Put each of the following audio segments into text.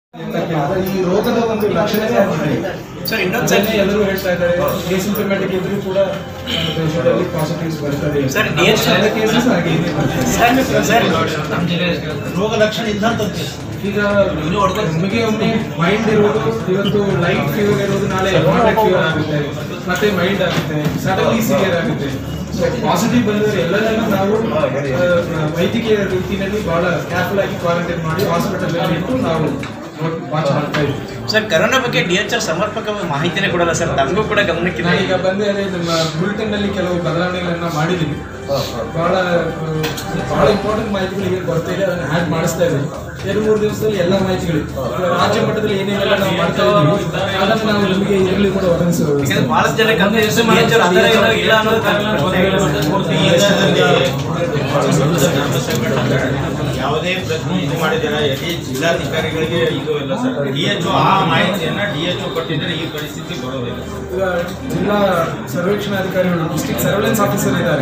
ಈ ರೋಗದ ಒಂದು ಲಕ್ಷಣ ಸರ್ ಇನ್ನೊಂದ್ಸರಿ ಎಲ್ಲರೂ ಹೇಳ್ತಾ ಇದ್ದಾರೆ ಏಸಿಂಟಮ್ಯಾಟಿಕ್ ಇದ್ರೂ ಕೂಡ ನಮ್ಮ ದೇಶದಲ್ಲಿ ಪಾಸಿಟಿವ್ಸ್ ಬರ್ತದೆ ಸರ್, DHL ಕೇಸಸ್ ಹಾಗೆ ಇದೆ ಸರ್ ಸರ್ ರೋಗ ಲಕ್ಷಣ ಇದ್ದಂಥದ್ದು ಈಗ ನಮಗೆ ಒಮ್ಮೆ ಮೈಂಡ್ ಇರೋದು ಇವತ್ತು ಲೈಟ್ ಫೀವರ್ ಇರೋದು ನಾಳೆ ಕಾಂಟ್ಯಾಕ್ಟ್ ಫೀವರ್ ಆಗುತ್ತೆ ಮತ್ತೆ ಮೈಂಡ್ ಆಗುತ್ತೆ ಸಡನ್ಲಿ ಸಿವಿಯರ್ ಆಗುತ್ತೆ ಸೊ ಪಾಸಿಟಿವ್ ಬಂದರೆ ಎಲ್ಲರನ್ನೂ ನಾವು ಆ, ವೈದ್ಯಕೀಯ ರೀತಿಯಲ್ಲಿ ಬಹಳ ಕೇರ್ಫುಲ್ ಆಗಿ ಕ್ವಾರಂಟೈನ್ ಮಾಡಿ ಹಾಸ್ಪಿಟಲ್ ಇಟ್ಟು ನಾವು ವಾಚ್ ಮಾಡ್ತಾ ಇದ್ದೀವಿ ಸರ್ ಕರೋನಾ ಬಗ್ಗೆ ಡಿ ಎಚ್ ಆರ್ ಸಮರ್ಪಕ ಮಾಹಿತಿನೇ ಕೊಡಲ್ಲ ಸರ್ ತಮಗೂ ಕೂಡ ಗಮನಕ್ಕಿಲ್ಲ ನಾನೀಗ ಬಂದೆ ಅದೇ ನಮ್ಮ ಬುಲೆಟಿನ್ ನಲ್ಲಿ ಕೆಲವು ಬದಲಾವಣೆಗಳನ್ನ ಮಾಡಿದ್ದೀವಿ ಬಹಳ ಆ, ಬಹಳ ಇಂಪಾರ್ಟೆಂಟ್ ಮಾಹಿತಿಗಳಿಗೆ ಕೊರತೆ ಇದೆ ಅದನ್ನ ಆಡ್ ಮಾಡಿಸ್ತಾ ಇದ್ದೀವಿ ಎರಡು ಮೂರು ದಿವಸದಲ್ಲಿ ಎಲ್ಲ ಮಾಹಿತಿಗಳು ರಾಜ್ಯ ಮಟ್ಟದಲ್ಲಿ ಏನೇನೆಲ್ಲ ನಾವು ಮಾಡ್ತಾ ಇದ್ದೀವಿ ಅದನ್ನು ನಾವು ನಿಮಗೆ ಇದರಲ್ಲಿ ಕೂಡ ಒದಗಿಸುವ ಬಹಳಷ್ಟು ಜನ ಗಮನ ಹರಿಸಿ DHR ಅದರ ಇಲ್ಲ ಇಲ್ಲ ಅನ್ನೋದು ಯಾವುದೇ ಪ್ರಶ್ನೆ ಇದು ಮಾಡಿದ್ದಾರೆ ಎಲ್ಲಿ ಜಿಲ್ಲಾಧಿಕಾರಿಗಳಿಗೆ ಇದು ಇಲ್ಲ ಸರ್ ಡಿ ಎಚ್ ಆ ಮಾಹಿತಿಯನ್ನ ಡಿ ಎಚ್ ಕೊಟ್ಟಿದ್ರೆ ಈ ಪರಿಸ್ಥಿತಿ ಬರೋದಿಲ್ಲ ಈಗ ಜಿಲ್ಲಾ ಸರ್ವೇಕ್ಷಣಾಧಿಕಾರಿಗಳು ಡಿಸ್ಟ್ರಿಕ್ಟ್ ಸರ್ವೆಲೆನ್ಸ್ ಆಫೀಸರ್ ಇದ್ದಾರೆ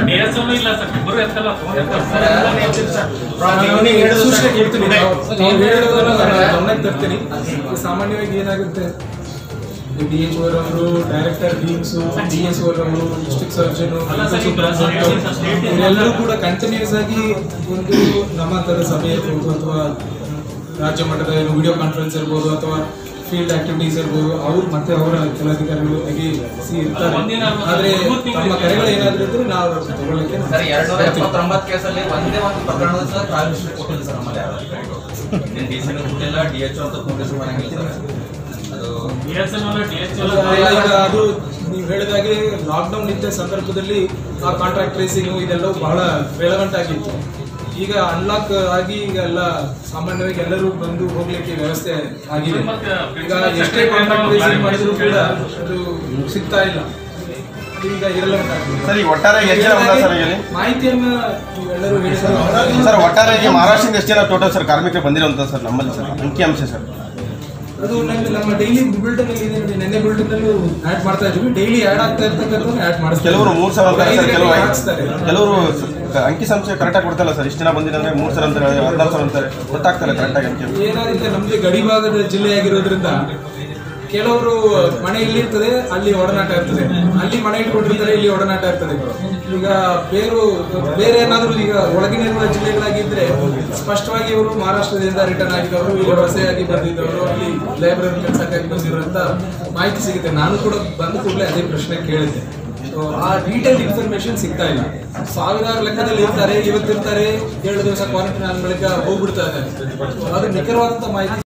ಸೂಚನೆ ಕೊಡ್ತೀನಿ ನಾವು ನಾವು ಹೇಳೋದನ್ನ ನಾನು ಗಮನಕ್ಕೆ ತರ್ತೀನಿ ಈಗ ಸಾಮಾನ್ಯವಾಗಿ ಏನಾಗುತ್ತೆ ಡಿ ಎಚ್ ಅವರು ಡೈರೆಕ್ಟರ್ ಟೀಮ್ಸ್ ಡಿ ಎಸ್ ಅವರು ಡಿಸ್ಟ್ರಿಕ್ಟ್ ಸರ್ಜನ್ ಇವರೆಲ್ಲರೂ ಕೂಡ ಕಂಟಿನ್ಯೂಸ್ ಆಗಿ ಒಂದು ನಮ್ಮ ಥರದ ಸಭೆ ಇರ್ಬೋದು ಅಥವಾ ರಾಜ್ಯ ಮಟ್ಟದ ಏನು ವಿಡಿಯೋ ಕಾನ್ಫರೆನ್ಸ್ ಇರ್ಬೋದು ಅಥವಾ ಫೀಲ್ಡ್ ಆಕ್ಟಿವಿಟೀಸ್ ಇರ್ಬೋದು ಅವ್ರು ಮತ್ತೆ ಅವರ ಕೆಲಧಿಕಾರಿಗಳು ಹೇಗೆ ಸಿ ಇರ್ತಾರೆ ಆದ್ರೆ ತಮ್ಮ ಕರೆಗಳು ಏನಾದ್ರೂ ಇದ್ರೆ ನಾವು ತಗೊಳ್ಳಿಕ್ಕೆ ಸರ್ ಎರಡ್ನೂರ ಎಪ್ಪತ್ತೊಂಬತ್ತು ಕೇಸಲ್ಲಿ ಒಂದೇ ಒಂದು ಪ್ರಕರಣದ ಸಹ ಟ್ರಯಲ್ ಶೀಟ್ ಕೊಟ್ಟಿಲ್ಲ ಸರ್ ನಮ್ಮಲ್ಲಿ ಯಾರು ಅಧಿಕಾರಿಗಳು ಡಿ ಸಿ ಕೊಟ್ಟಿಲ್ಲ ಡಿ ಎಚ್ ಅಂತ ನೋಟಿಸ್ ಮಾಡಂಗಿಲ್ಲ ಸರ್ ಅದು ಅಲ್ಲ, ಈಗ ಅದು ನೀವು ಹೇಳಿದಾಗೆ ಲಾಕ್ಡೌನ್ ಇದ್ದ ಸಂದರ್ಭದಲ್ಲಿ ಆ ಕಾಂಟ್ರಾಕ್ಟ್ ಟ್ರೇಸಿಂಗ್ ಇದೆಲ್ಲವೂ ಬಹಳ ರೆಲವೆಂಟ್ ಆಗಿತ್ತು ಈಗ ಅನ್ಲಾಕ್ ಆಗಿ ಈಗ ಎಲ್ಲ ಸಾಮಾನ್ಯವಾಗಿ ಎಲ್ಲರೂ ಬಂದು ಹೋಗ್ಲಿಕ್ಕೆ ವ್ಯವಸ್ಥೆ ಆಗಿದೆ ಈಗ ಎಷ್ಟೇ ಕಾಂಟ್ರಾಕ್ಟ್ ಟ್ರೇಸಿಂಗ್ ಮಾಡಿದ್ರು ಕೂಡ ಅದು ಸಿಗ್ತಾ ಇಲ್ಲ ಅದು ಈಗ ಇರಲೆವೆಂಟ್ ಆಗಿದೆ ಸರ್ ಈಗ ಒಟ್ಟಾರೆ ಎಷ್ಟು ಜನ ಬಂದ ಸರ್ ಇಲ್ಲಿ ಮಾಹಿತಿಯನ್ನ ನೀವೆಲ್ಲರೂ ಹೇಳಿದ್ರೆ ಸರ್ ಒಟ್ಟಾರೆ ಈಗ ಮಹಾರಾಷ್ಟ್ರದಿಂದ ಎಷ್ಟು ಜನ ಟೋಟಲ್ ಸರ್ ಕಾರ್ಮಿಕರು ಬಂದಿರುವಂತ ಸರ್ ನಮ್ಮಲ್ಲಿ ಸರ್ ಅಂಕಿಅಂಶ ಸರ್ ಅದು ನಮ್ಮ ನಮ್ಮ ಡೈಲಿ ಬುಲೆಟಿನ್ ಅಲ್ಲಿ ಇದೆ ನೋಡಿ ನೆನ್ನೆ ಬುಲೆಟಿನ್ ಅಲ್ಲೂ ಆಡ್ ಮಾಡ್ತಾ ಇದ್ವಿ ಡೈಲಿ ಆಡ್ ಆಗ್ತಾ ಇರ್ತಕ್ಕಂಥ ಆಡ್ ಮಾಡಿಸ್ತಾರೆ ಕೆಲವರು ಮೂರ್ ಸಾವಿರ ಅಂತಾರೆ ಸರ್ ಕೆಲವರು ಐದು- ಹಾಕ್ಸ್ತಾರೆ ಕೆಲವರು ಅಂಕಿ ಸಂಖ್ಯೆ ಕರೆಕ್ಟಾಗಿ ಕೊಡ್ತಲ್ಲ ಸರ್ ಇಷ್ಟು ಜನ ಬಂದಿರಂದ್ರೆ ಮೂರ್ ಸಾವಿರ ಅಂತಾರೆ ಹದಿನಾರು ಸಾವಿರ ಅಂತಾರೆ ಗೊತ್ತಾಗ್ತಾರೆ ಕರೆಕ್ಟಾಗಿ ಅಂಕಿ ಏನಾಗುತ್ತೆ ನಮ್ದು ಗಡಿ ಭಾಗದ ಜಿಲ್ಲೆಯಾಗಿರೋದ್ರಿಂದ ಕೆಲವರು ಮನೆ ಇಲ್ಲಿರ್ತದೆ ಅಲ್ಲಿ ಒಡನಾಟ ಇರ್ತದೆ ಅಲ್ಲಿ ಮನೆ ಇಟ್ಕೊಂಡಿರ್ತಾರೆ ಇಲ್ಲಿ ಒಡನಾಟ ಇರ್ತದೆ ಈಗ ಬೇರು ಬೇರೆ ಏನಾದ್ರು ಈಗ ಒಳಗಿನಿರುವ ಜಿಲ್ಲೆಗಳಾಗಿದ್ರೆ ಸ್ಪಷ್ಟವಾಗಿ ಇವರು ಮಹಾರಾಷ್ಟ್ರದಿಂದ ರಿಟರ್ನ್ ಆಗಿದವರು ಇಲ್ಲಿ ವಲಸೆಯಾಗಿ ಬಂದಿದ್ದವರು ಅಲ್ಲಿ ಲೈಬ್ರರಿ ಕೆಲಸಕ್ಕಾಗಿ ಬಂದಿರೋ ಅಂತ ಮಾಹಿತಿ ಸಿಗುತ್ತೆ ನಾನು ಕೂಡ ಬಂದ ಕೂಡಲೇ ಅದೇ ಪ್ರಶ್ನೆ ಕೇಳಿದ್ದೆ So, ಆ ಡೀಟೇಲ್ ಇನ್ಫಾರ್ಮೇಶನ್ ಸಿಗ್ತಾ ಇಲ್ಲ ಸಾವಿರಾರು ಲೆಕ್ಕದಲ್ಲಿ ಇರ್ತಾರೆ ಇವತ್ತಿರ್ತಾರೆ ಏಳು ದಿವಸ ಕ್ವಾರಂಟೈನ್ ಆದ ಬಳಿಕ ಹೋಗ್ಬಿಡ್ತಾ ಇದ್ದಾರೆ So, ಅದು ನಿಖರವಾದಂತ ಮಾಹಿತಿ